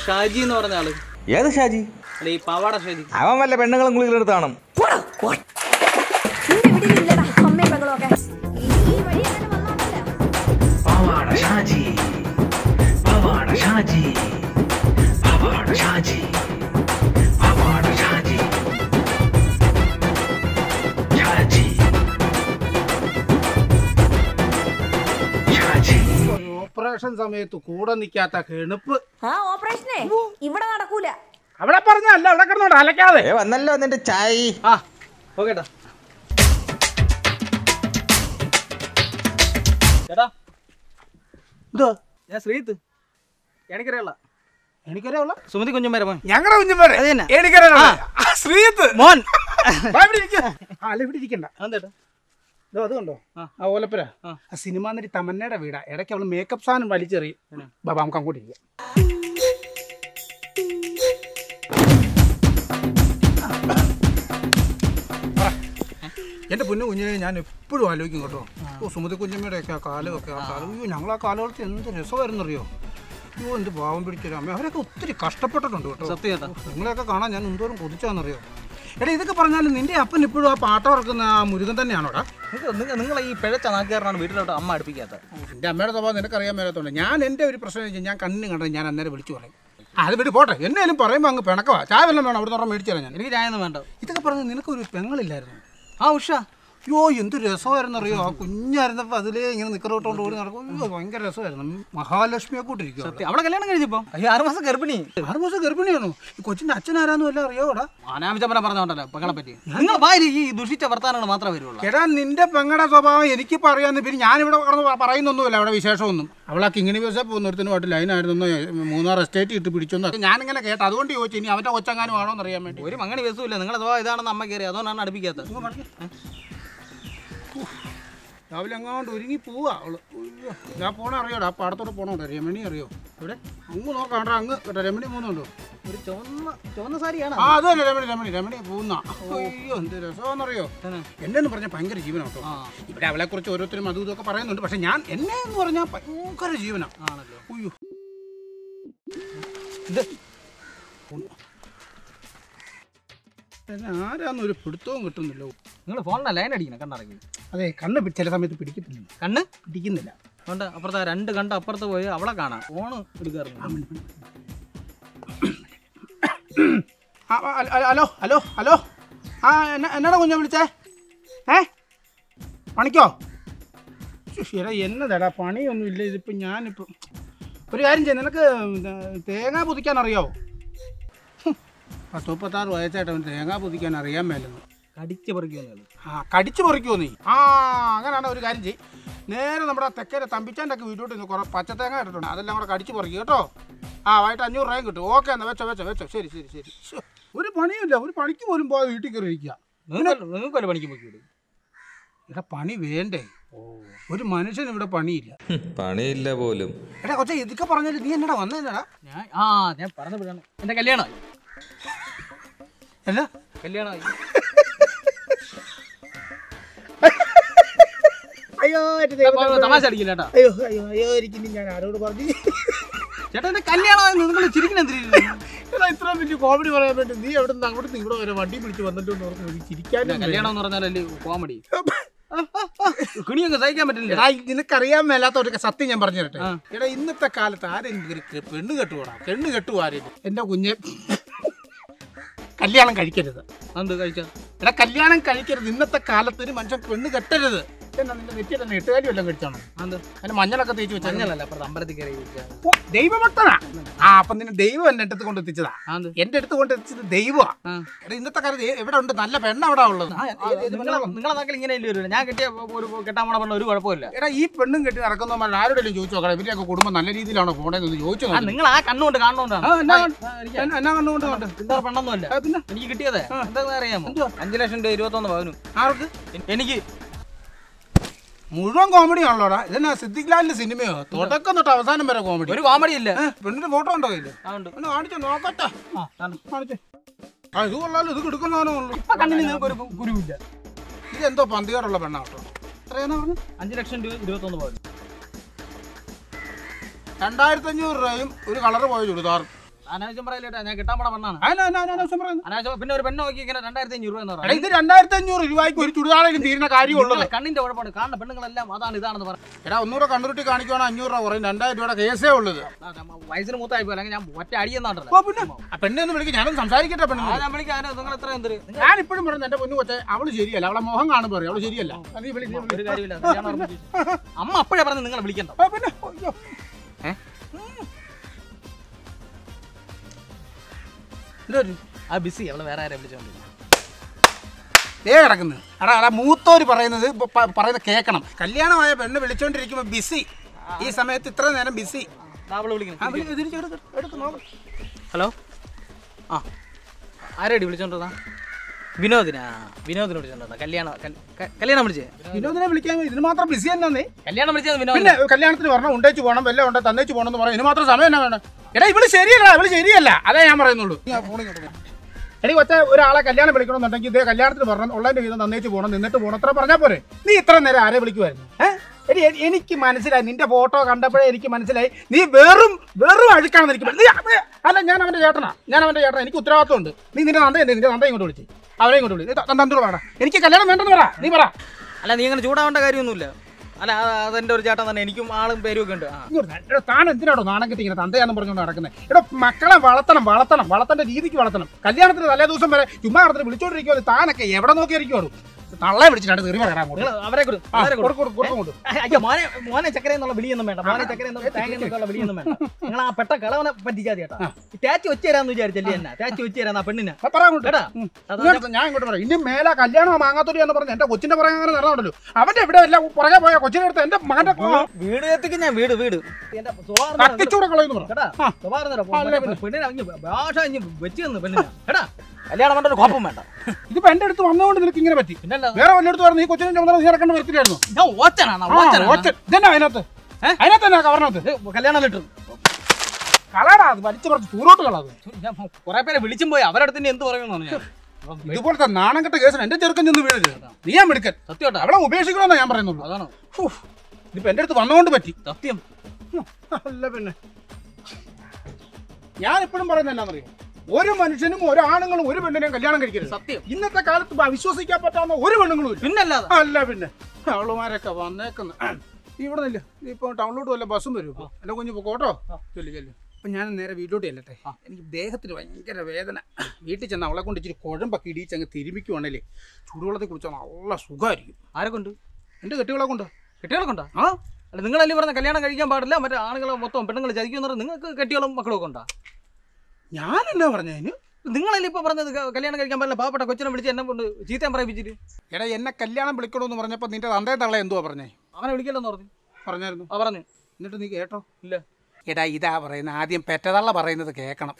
ഷാജി എന്ന് പറഞ്ഞ ആള് ഏത് ഷാജി അല്ല ഈ പാവാട ഷാജി അവൻ വല്ല പെണ്ണുങ്ങളും ഗുളികളെടുത്താണ് നിന്റെ വീട്ടിലില്ലടാ അമ്മയും പെങ്ങളും ഒക്കെ ഈ വഴി അങ്ങനെ വന്നോണ്ടല്ലോ പവാട ഷാജി പവാട ഷാജി പവാട ഷാജി പവാട ഷാജി ഷാജി ഷാജി ഓപ്പറേഷൻ സമയത്ത് കൂടെ നിൽക്കാത്ത കെണുപ്പ് ആ ഓപ്പറേഷനെ ഇവിടെ നടക്കൂല അവിടെ പറഞ്ഞല്ല അവിടെ കിടന്നോണ്ട് അലക്കാതെ ഏ വന്നല്ലോ നിന്റെ ചായ് ആ ഓക്കേട്ടാ ചേട്ടാ എന്തോ ഞാൻ ശ്രീത്ത് എനിക്കറിയാള എനിക്കറിയാവുള്ള സുമതി കുഞ്ഞുമേരെ മോൻ ഞങ്ങളുടെ കുഞ്ഞുമാരെ അത് തന്നെ. എനിക്കറിയാവുള്ള ശ്രീത്ത് മോൻ വാ ഇവിടെ ഇരിക്ക്. ആ, അല്ല ഇവിടെ ഇരിക്കണ്ട അതെട്ടാ ഇതോ അത് കണ്ടോ ആ. ആ ഓലപ്പുര ആ. ആ സിനിമ നടി തമന്നയുടെ വീടാ ഇടയ്ക്ക് അവള് മേക്കപ്പ് സാധനം വലിച്ചെറിയും ബാബാ നമുക്ക് അങ്ങോട്ട് ഇരിക്കാം എന്റെ പൊന്നു കുഞ്ഞിനെ ഞാൻ എപ്പോഴും ആലോചിക്കും കേട്ടോ ഓ സുമതി കുഞ്ഞമ്മയുടെ ഒക്കെ ആ കാലമൊക്കെ ആ കാലം അയ്യോ ഞങ്ങൾ ആ കാലഘട്ടത്തിൽ എന്ത് രസമായിരുന്നു അറിയോ അയ്യോ എന്ത് പാവം പിടിച്ചൊരു അമ്മ അവരൊക്കെ ഒത്തിരി കഷ്ടപ്പെട്ടിട്ടുണ്ട് കേട്ടോ സത്യം ചേട്ടാ നിങ്ങളെയൊക്കെ കാണാൻ ഞാൻ എന്തോരം കൊതിച്ചാന്നറിയോ എടാ ഇതൊക്കെ പറഞ്ഞാലും നിന്റെ അപ്പൻ ഇപ്പോഴും ആ പാട്ട ഇറക്കുന്ന ആ മുരുകൻ തന്നെയാണോടാ നിങ്ങൾ നിങ്ങൾ ഈ പിഴച്ച നാട്ടുകാരനാണ് വീട്ടിലോട്ട് അമ്മ അടുപ്പിക്കാത്തത് എൻ്റെ അമ്മയുടെ സ്വഭാവം നിനക്കറിയാൻ മേലത്തോണ്ട് ഞാൻ എൻ്റെ ഒരു പ്രശ്നം വെച്ചാൽ ഞാൻ കണ്ണിന് കണ്ടത് ഞാൻ അന്നേരം വിളിച്ചു പറയും ആ, അത് വിട്ട് പോട്ടെ എന്നാലും പറയുമ്പോൾ അങ്ങ് പിണക്കവാ ചായ വല്ലതും വേണം അവിടെ നിന്ന് മേടിച്ചു തരാം ഞാൻ എനിക്ക് ചായ ഒന്നും വേണ്ട ഇതൊക്കെ പറഞ്ഞ് നിനക്കൊരു പെങ്ങളില്ലായിരുന്നു ആ ഉഷ അയ്യോ എന്ത് രസമായിരുന്നു അറിയോ ആ കുഞ്ഞായിരുന്നപ്പോൾ അതിലേ ഇങ്ങനെ നിക്കറോട്ടോണ്ട് ഓടി നടക്കും അയ്യോ ഭയങ്കര രസമായിരുന്നു മഹാലക്ഷ്മിയെ കൂട്ടിരിക്കും സത്യം അവളെ കല്യാണം കഴിഞ്ഞപ്പോ അയ്യോ ആറ് മാസം ഗർഭിണി ആറ് മാസം ഗർഭിണിയാണോ ഈ കൊച്ചിൻ്റെ അച്ഛനാരാന്നും എല്ലാം അറിയോടാ അനാമിച്ചപ്പന പറഞ്ഞോണ്ടല്ലോ പെങ്ങളെ പറ്റി നിങ്ങൾ വാരി ഈ ദുഷിച്ച വർത്താനങ്ങൾ മാത്രമേ വരുള്ളൂ എടാ നിന്റെ പെങ്ങടെ സ്വഭാവം എനിക്കിപ്പോൾ അറിയാമെന്ന് പിന്നെ ഞാനിവിടെ കിടന്ന് പ- പറയുന്നൊന്നുമില്ല അവിടെ വിശേഷമൊന്നും അവൾ ആ കിങ്ങിണി ബസ്സേ പോകുന്നൊരുത്തിനുമായിട്ട് ലൈനായിരുന്നു മൂന്നാർ എസ്റ്റേറ്റ് ഇട്ട് പിടിച്ചൊന്നും ഞാനിങ്ങനെ കേട്ടോ അതുകൊണ്ട് ചോദിച്ചു ഇനി അവൻ്റെ കൊച്ചങ്ങാനും ആണോ എന്ന് അറിയാൻ വേണ്ടി ഒരു മങ്ങണി ബസ്സും ഇല്ല നിങ്ങളെ സ്വഭാവം ഇതാണെന്ന് അമ്മ കയറി അതുകൊണ്ടാണ് അടുപ്പിക്കാത്തത് രാവിലെ അങ്ങോട്ട് ഒരുങ്ങി പോവാ അവള് ഉയ്യോ. ഞാൻ പോണ അറിയോടാ ആ പാടത്തോടെ പോണോട്ടോ രമണി അറിയോ ഇവിടെ അങ്ങ് നോക്കാണ്ടാ അങ്ങ് കേട്ടോ രമണി പോകുന്നുണ്ടോ ഒരു ചുവന്ന ചുവന്ന സാരിയാണ് ആ അത് തന്നെ രമണി രമണി രമണി പോകുന്ന അയ്യോ എന്ത് രസമാണെന്നറിയോ എന്നെ എന്ന് പറഞ്ഞാൽ ഭയങ്കര ജീവനാട്ടോ ആ ഇവിടെ അവളെ കുറിച്ച് ഓരോരുത്തരും അതും ഇതൊക്കെ പറയുന്നുണ്ട് പക്ഷെ ഞാൻ എന്നെ എന്ന് പറഞ്ഞാൽ ഭയങ്കര ജീവനാ ആണല്ലോ അയ്യോ ഇത് എന്നെ ആരാന്നൊരു പിടുത്തവും കിട്ടുന്നില്ല നിങ്ങൾ ഫോണിനാ ലൈൻ അടിക്കണം കണ്ണടക്കി അതെ കണ്ണ് പി- ചില സമയത്ത് പിടിക്കത്തില്ല കണ്ണ് പിടിക്കുന്നില്ല അതുകൊണ്ട് അപ്പുറത്തെ രണ്ട് കണ്ട് അപ്പുറത്ത് പോയി അവളെ കാണാം ഫോണ് എടുക്കാറുണ്ട് ആ, ആ, ഹലോ, ഹലോ ഹലോ ഹലോ ആ എന്നാ എന്നാടാ കുഞ്ഞാ വിളിച്ചേ ഏ പണിക്കോ ശ്ശ്, എടാ എന്നതാടാ പണിയൊന്നും ഇല്ല ഇതിപ്പോൾ ഞാനിപ്പോൾ ഒരു കാര്യം ചെയ്യാം നിനക്ക് ഇത് തേങ്ങ പൊതിക്കാൻ അറിയാവോ ഹും, പത്ത് മുപ്പത്താറ് വയസ്സായിട്ട് അവൻ തേങ്ങ പൊതിക്കാൻ അറിയാൻ മേലെന്ന് കടിച്ച് പറിക്കുമെന്നുള്ളത് ആ കടിച്ചു പറിക്കുമോ നീ ആ അങ്ങനെയാണ് ഒരു കാര്യം ചെയ്യും നേരെ നമ്മുടെ ആ തെക്കേരെ തമ്പിച്ചാൻ്റെ ഒക്കെ വീട്ടിലോട്ട് ഇന്ന് കുറേ പച്ചത്തേങ്ങ ഇട്ടിട്ടുണ്ട് അതെല്ലാം കൂടെ കടിച്ചു പറിക്കും കേട്ടോ ആ വൈകിട്ട് അഞ്ഞൂറ് രൂപയും കിട്ടും ഓക്കെ എന്നാ വെച്ചോ വെച്ചോ വെച്ചോ ശരി ശരി ശരി ശ്ശോ, ഒരു പണിയുമില്ല ഒരു പണിക്ക് പോലും പോകാതെ വീട്ടിൽ കയറി ഇരിക്കുക നിങ്ങൾക്ക് നിങ്ങൾക്ക് വല്ല പണിക്ക് പോയി വിടും ഇവിടെ പണി വേണ്ടേ ഒരു മനുഷ്യന് ഇവിടെ പണിയില്ല പണിയില്ല പോലും എടാ കൊച്ചെ ഇതൊക്കെ പറഞ്ഞാൽ നീ എന്നടാ വന്നേടാ ഞാൻ ആ ഞാൻ പറഞ്ഞു വിടാണ് എൻ്റെ കല്യാണമായി അല്ല കല്യാണമായി അയ്യോ എന്റെ അപ്പൊ തമാശ അടിക്കില്ല ചേട്ടാ അയ്യോ അയ്യോ അയ്യോ എനിക്ക് ഞാൻ ആരോട് പറഞ്ഞു ചേട്ടാ എൻ്റെ കല്യാണമായി നിങ്ങൾ ചിരിക്കുന്ന എന്തിനാ എടാ ഇത്ര വലിയ കോമഡി പറയാൻ വേണ്ടി നീ എവിടെ നിന്ന് അങ്ങോട്ട് ഇവിടെ വരെ വണ്ടി പിടിച്ച് വന്നിട്ടുണ്ട് ഓർത്ത് ചിരിക്കാനും കല്യാണം എന്ന് പറഞ്ഞാലല്ലേ കോമഡി കിണിയൊക്കെ സഹിക്കാൻ പറ്റില്ല എടാ നിനക്കറിയാൻ മേലാത്ത ഒരു സത്യം ഞാൻ പറഞ്ഞു തരട്ടെ എടാ ഇന്നത്തെ കാലത്ത് ആരെങ്കിലും ഒരു കെ- പെണ്ണ് കെട്ടുപോടാ പെണ്ണ് കെട്ടുവോ ആരെങ്കിലും എന്റെ കുഞ്ഞ് കല്യാണം കഴിക്കരുത് എന്ത് കഴിച്ചാ എടാ കല്യാണം കഴിക്കരുത് ഇന്നത്തെ കാലത്ത് ഒരു മനുഷ്യൻ പെണ്ണ് കെട്ടരുത് എന്നാ നിന്റെ നെറ്റിയിൽ തന്നെ എട്ടുകാലി വല്ലതും കഴിച്ചാണോ എന്ത് അതിന് മഞ്ഞളൊക്കെ തേച്ച് വെച്ചാൽ മഞ്ഞളല്ല അപ്പുറത്ത് അമ്പലത്തിൽ കയറി ഇരിക്കുക. ഓ ദൈവഭക്തനാ ആ അപ്പം നിന്നെ ദൈവം എന്റെ അടുത്ത് കൊണ്ട് എത്തിച്ചതാ ആന്ത്? എന്റെ അടുത്ത് കൊണ്ട് എത്തിച്ചത് ദൈവമാ ആ. എടാ ഇന്നത്തെ കാലത്ത് എ- എവിടെ ഉണ്ട് നല്ല പെണ്ണ് അവിടെ ഉള്ളത് ആ, നിങ്ങളെ നിങ്ങളെ നാട്ടിൽ ഇങ്ങനെ ഇല്ല വരില്ല ഞാൻ കിട്ടിയ ഒരു കെട്ടാൻ പോണ പെണ്ണ ഒരു കുഴപ്പമില്ല എടാ ഈ പെണ്ണും കെട്ടി നടക്കുന്നവന്മാർ ആരോടെങ്കിലും ചോദിച്ചു നോക്കണം ഇവരെയൊക്കെ കുടുംബം നല്ല രീതിയിലാണോ പോണേന്ന് ചോദിച്ചു ആ നോക്കണം. നിങ്ങൾ ആ കണ്ണുകൊണ്ട് കാണുന്നോണ്ടാണ് ആ, എന്നാ- ആ, എനിക്ക് എന്നാ- എന്നാ കണ്ടുകൊണ്ട് കണ്ട് ചില്ലറ പെണ്ണൊന്നുമല്ല ആ, പിന്നെ എനിക്ക് കിട്ടിയതേ എന്താ അറിയാമോ അഞ്ചു ലക്ഷം രൂപ ഇരുപത്തൊന്ന് പവനും ആർക്ക് എ- എനിക്ക് മുഴുവൻ കോമഡി ആണല്ലോടാ ഇതെന്നാ സിദ്ദിഖ് ലാലിന്റെ സിനിമയോ തുടക്കം തൊട്ട് അവസാനം വരെ കോമഡി ഒരു കോമഡി ഇല്ല പെണ്ണിന്റെ ഫോട്ടോ ഉണ്ടോ കയ്യില് ആ, ഉണ്ട്. ഒന്ന് കാണിച്ചോ നോക്കട്ടെ ആ, ആണ്. കാണിച്ചേ ആ ഇത് കൊള്ളാലോ ഇത് കിടക്കുന്നവനോ ഉള്ളു ഇപ്പൊ കണ്ണിന് നിങ്ങൾക്ക് ഒരു ഗു- ഗുരുവില്ല ഇതെന്തോ പന്തികേടുള്ള പെണ്ണാ കേട്ടോ എത്രയാന്ന് പറഞ്ഞു അഞ്ചു ലക്ഷം രൂപ ഇരുപത്തൊന്ന് പവനും രണ്ടായിരത്തി അഞ്ഞൂറ് രൂപയും ഒരു കളർ പോയ ചുരിദാർ അനാവശ്യം പറയല്ലേട്ടാ ഞാൻ കിട്ടാൻ പോണ പെണ്ണാണ് അതിനാ അതിനാ അനാവശ്യം പറയുന്നത് അനാവശ്യം പിന്നെ ഒരു പെണ്ണ് നോക്കി ഇങ്ങനെ രണ്ടായിരത്തി അഞ്ഞൂറ് രൂപ എന്ന് എടാ പറയാം ഇത് രണ്ടായിരത്തി അഞ്ഞൂറ് രൂപയ്ക്ക് ഒരു ചുടിദാറേലും തീരുന്ന കാര്യമുള്ളത് നിങ്ങളെ കണ്ണിന്റെ കുഴപ്പമാണ് കാണുന്ന പെണ്ണുങ്ങളെല്ലാം അതാണ് ഇതാണെന്ന് പറഞ്ഞു എടാ ഒന്നൂടെ കണ്ണുരുട്ടി കാണിക്കുവാണ് അഞ്ഞൂറ് രൂപ കുറയും രണ്ടായിരം രൂപയുടെ കേസേ ഉള്ളത് വയസ്സിന് മൂത്തായി പോലെ അല്ലെങ്കിൽ ഞാൻ ഒറ്റ അടിയെന്നാണ്ടല്ലോ ഓ പിന്നെ ആ പെണ്ണെ ഒന്ന് വിളിക്കും ഞാനൊന്ന് സംസാരിക്കട്ടെ പെണ്ണു ആ ഞാൻ വിളിക്കാൻ നിങ്ങൾ എത്ര എന്തൊരു ഞാൻ ഇപ്പോഴും പറഞ്ഞു എന്റെ പൊന്നു കൊച്ചെ അവള് ശരിയല്ല അവളെ മുഖം കാണുമ്പോ പറയും അവള് ശരിയല്ല അത് നീ വിളി, നീ വിളി. ഒരു കാര്യമില്ല കല്യാണം ഉറപ്പിച്ചു. അമ്മ അപ്പോഴേ പറഞ്ഞു നിങ്ങളെ വിളിക്കണ്ട ആ, പിന്നെ അയ്യോ. ഏ? എന്തോ ഒരു- ആ ബിസി അവള് വേറെ ആരെ വിളിച്ചോണ്ട് ദേ കിടക്കുന്നു എടാ എടാ മൂത്തോര് പറയുന്നത് ഇപ്പൊ പ- പറയുന്നത് കേൾക്കണം കല്യാണമായ പെണ്ണ് വിളിച്ചോണ്ടിരിക്കുമ്പോ ബിസി ഈ സമയത്ത് ഇത്ര നേരം ബിസി അവള് വിളിക്കണം ഹലോ ആ ആരെടി വിളിച്ചോണ്ടാ വിനോദിനാ വിനോദിനെ വിളിച്ചോണ്ടാ കല്യാണം കൽ- ക- കല്യാണം വിളിച്ചേ വിനോദിനെ വിളിക്കാൻ ഇതിന് മാത്രം ബിസി തന്നെ കല്യാണം വിളിച്ചത് വിനോദ് പിന്നെ കല്യാണത്തിന് പറഞ്ഞാൽ ഉണ്ടേച്ച് പോകണം വല്ല ഉണ്ട് തന്നേച്ച് പോകണം എന്ന് പറയാം ഇതിന് മാത്രം സമയം എന്നാ വേണം എടാ ഇവള് ശരിയല്ല ഇവള് ശരിയല്ല അതേ ഞാൻ പറയുന്നുള്ളൂ എനിക്ക് ഒറ്റ ഒരാളെ കല്യാണം വിളിക്കണമെന്നുണ്ടെങ്കിൽ ഇതേ കല്യാണത്തിന് പറഞ്ഞാൽ ഉള്ളതിന്റെ വീതം തന്നേച്ച് പോകണം നിന്നിട്ട് പോകണം അത്ര പറഞ്ഞാൽ പോരെ നീ ഇത്ര നേരം ആരെ വിളിക്കുമായിരുന്നു ഏഹ് എടി എ- എനിക്ക് മനസ്സിലായി നിന്റെ ഫോട്ടോ കണ്ടപ്പോഴേ എനിക്ക് മനസ്സിലായി നീ വെറും വെറും അഴുക്കാണെന്ന് എനിക്ക് മനസ്സിലായി. നീ അ- അല്ല ഞാൻ അവന്റെ ചേട്ടനാ ഞാൻ അവന്റെ ചേട്ടനാ എനിക്ക് ഉത്തരവാദിത്വമുണ്ട് നീ നിന്റെ നന്ദ നിന്റെ നന്ദ ഇങ്ങോട്ട് വിളിച്ച് അവനെ ഇങ്ങോട്ട് വിളി തന്തോട് വേണം എനിക്ക് കല്യാണം വേണ്ടെന്ന് പറ നീ പറ അല്ല നീ അങ്ങനെ ചൂടാവേണ്ട കാര്യമൊന്നുമില്ല അല്ല ആ- അതെന്റെ ഒരു ചേട്ടൻ തന്നെ എനിക്കും ആളും പേരും ഒക്കെ ഉണ്ട് ആ ഇങ്ങോട്ട് വാ. എടാ, താൻ എന്തിനാടോ നാണം കെട്ടി ഇങ്ങനെ തന്തയാന്ന് പറഞ്ഞുകൊണ്ട് നടക്കുന്നത് എടോ മക്കളെ വളർത്തണം വളർത്തണം വളർത്തേണ്ട രീതിക്ക് വളർത്തണം കല്യാണത്തിന് തലേ ദിവസം വരെ ചുമ്മാ നടത്തിന് വിളിച്ചോണ്ടിരിക്കുമല്ലോ താനൊക്കെ എവിടെ നോക്കിയിരിക്കുവാണോ തള്ളെ വിളിച്ചിട്ടാണ് തെറി പറയാൻ അങ്ങോട്ട്. നിങ്ങൾ അവരെ കൊടു ആ, അവരെ കൊടു കൊടുക്ക്, കൊടുക്ക്, കൊടുക്ക് അങ്ങോട്ട്. അയ്യോ മോനെ മോനെ ചക്കര എന്നുള്ള വിളിയൊന്നും വേണ്ട മോനെ ചക്കര എന്നുള്ള തേങ്ങ എന്നുള്ള വിളിയൊന്നും വേണ്ട നിങ്ങൾ ആ പെട്ട കളവനെ പറ്റിക്കാതെ ചേട്ടാ തേച്ച് വെച്ച് തരാന്ന് വിചാരിച്ചല്ലേ എന്നാ തേച്ച് വെച്ച് തരാന്ന് ആ പെണ്ണിനെ ആ, പറ അങ്ങോട്ട്. കേട്ടാ ഉം. അതാ ഇങ്ങോട്ട് ഞാൻ ഇങ്ങോട്ട് പറയാം ഇനി മേലെ കല്യാണം മാങ്ങാത്തൊടി എന്ന് പറഞ്ഞ് എന്റെ കൊച്ചിന്റെ പുറകെ അങ്ങനെ നടന്നുണ്ടല്ലോ അവന്റെ ഇവിടെ എല്ലാം പുറകെ പോയ കൊച്ചിനെ എടുത്ത് എന്റെ മകന്റെ വീട് എത്തിക്കും ഞാൻ വീട് വീട് എന്റെ സ്വഭാവം കത്തിച്ചൂടെ കളയുന്നു പറ കേട്ടാ ആ. സ്വഭാവം തരാം. അല്ല, പെണ്ണിനെ പെണ്ണിനെ അങ്ങ് ഭാഷ അങ്ങ് വെച്ച് തന്നു പെണ്ണിനെ കേട്ടാ കല്യാണം വേണ്ട ഒരു കോപ്പം വേണ്ട ഇതിപ്പോ എന്റെ അടുത്ത് വന്നുകൊണ്ട് നിനക്ക് ഇങ്ങനെ പറ്റി പിന്നല്ല വേറെ വല്ലയിടത്ത് പറഞ്ഞു ഈ കൊച്ചിനെ ചുമതല നീ ഇറക്കേണ്ട വരത്തില്ലായിരുന്നു ഞാൻ ഓച്ചനാണ് ആ, ഒറ്റ ഇതന്നെ അതിനകത്ത് അതിനകത്ത് തന്നെ കവറിനകത്ത് കല്യാണം ലിട്ടു കളടാ അത് വലിച്ചു പറിച്ച് ദൂരോട്ട് കളാത് ഞാൻ കുറെ പേരെ വിളിച്ചും പോയി അവരുടെ അടുത്ത് എന്ത് പറയുമെന്നാണ് ഞാൻ ഇതുപോലത്തെ നാണം കെട്ട കേസിന് എന്റെ ചെറുക്കൻ ചെന്ന് വീഴരുത് നീ ഞാൻ മിടുക്കൻ സത്യം കേട്ടോ അവളെ ഉപേക്ഷിക്കണമെന്നാ ഞാൻ പറയുന്നുള്ളൂ അതാണ് ഫു, ഇതിപ്പോ എന്റെ അടുത്ത് വന്നുകൊണ്ട് പറ്റി സത്യം ഹും, അല്ല പിന്നെ ഞാൻ എപ്പോഴും പറയുന്നത് എന്നാന്നറിയോ ഒരു മനുഷ്യനും ഒരു ആണുങ്ങളും ഒരു പെണ്ണിനെയും കല്യാണം കഴിക്കരുത് സത്യം ഇന്നത്തെ കാലത്ത് ഇപ്പൊ വിശ്വസിക്കാൻ പറ്റാവുന്ന ഒരു പെണ്ണുങ്ങളും ഇല്ല പിന്നല്ലാതെ അല്ല പിന്നെ അവളുമാരൊക്കെ വന്നേക്കുന്നു ഇവിടെ നില്ല ഇപ്പൊ ടൗണിലോട്ട് വല്ല ബസ്സും വരും ഇപ്പൊ എന്റെ കുഞ്ഞു പോക്കോട്ടോ ചൊല്ലി ചൊല്ലി അപ്പൊ ഞാൻ നേരെ വീട്ടിലോട്ട് ചെല്ലട്ടെ എനിക്ക് ദേഹത്തിന് ഭയങ്കര വേദന വീട്ടിൽ ചെന്ന് അവളെ കൊണ്ട് ഇച്ചിരി കുഴമ്പൊക്കെ ഇടിച്ച് അങ്ങ് തിരുമിക്കുവാണല്ലേ ചൂടുവെള്ളത്തിൽ കുളിച്ചാൽ നല്ല സുഖമായിരിക്കും ആരെ കൊണ്ട് എന്റെ കെട്ടികളെ കൊണ്ട് കെട്ടികളെ കൊണ്ടാ ആ അല്ല നിങ്ങളല്ലേ പറഞ്ഞ കല്യാണം കഴിക്കാൻ പാടില്ല മറ്റേ ആണുങ്ങളെ മൊത്തം പെണ്ണുങ്ങൾ ചതിക്കുന്ന പറഞ്ഞാൽ നിങ്ങൾക്ക് കെട്ടിയോളും മക്കളും ഒക്കെ ഉണ്ടാ ഞാൻ എന്നാ പറഞ്ഞതിന് നിങ്ങളല്ലേ ഇപ്പൊ പറഞ്ഞത് ക- കല്യാണം കഴിക്കാൻ പാടില്ല പാവപ്പെട്ട കൊച്ചിനെ വിളിച്ച് എന്നെ കൊണ്ട് ചീത്തയും പറയിപ്പിച്ചിട്ട് എടാ എന്നെ കല്യാണം വിളിക്കണമെന്ന് പറഞ്ഞപ്പോ നിന്റെ തന്തേ തള്ള എന്തുവാ പറഞ്ഞേ അവനെ വിളിക്കല്ലെന്ന് പറഞ്ഞു പറഞ്ഞായിരുന്നു ആ പറഞ്ഞു എന്നിട്ട് നീ കേട്ടോ ഇല്ല എടാ ഇതാ പറയുന്നത് ആദ്യം പെറ്റതള്ള പറയുന്നത് കേൾക്കണം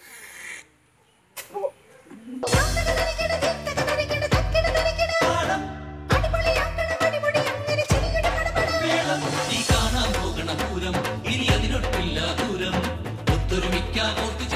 ഈ കാണാൻ പോകണ പൂരം ഇനി അതിനൊട്ടില്ല ദൂരം ഒത്തൊരുമിക്കാൻ ഓർത്ത്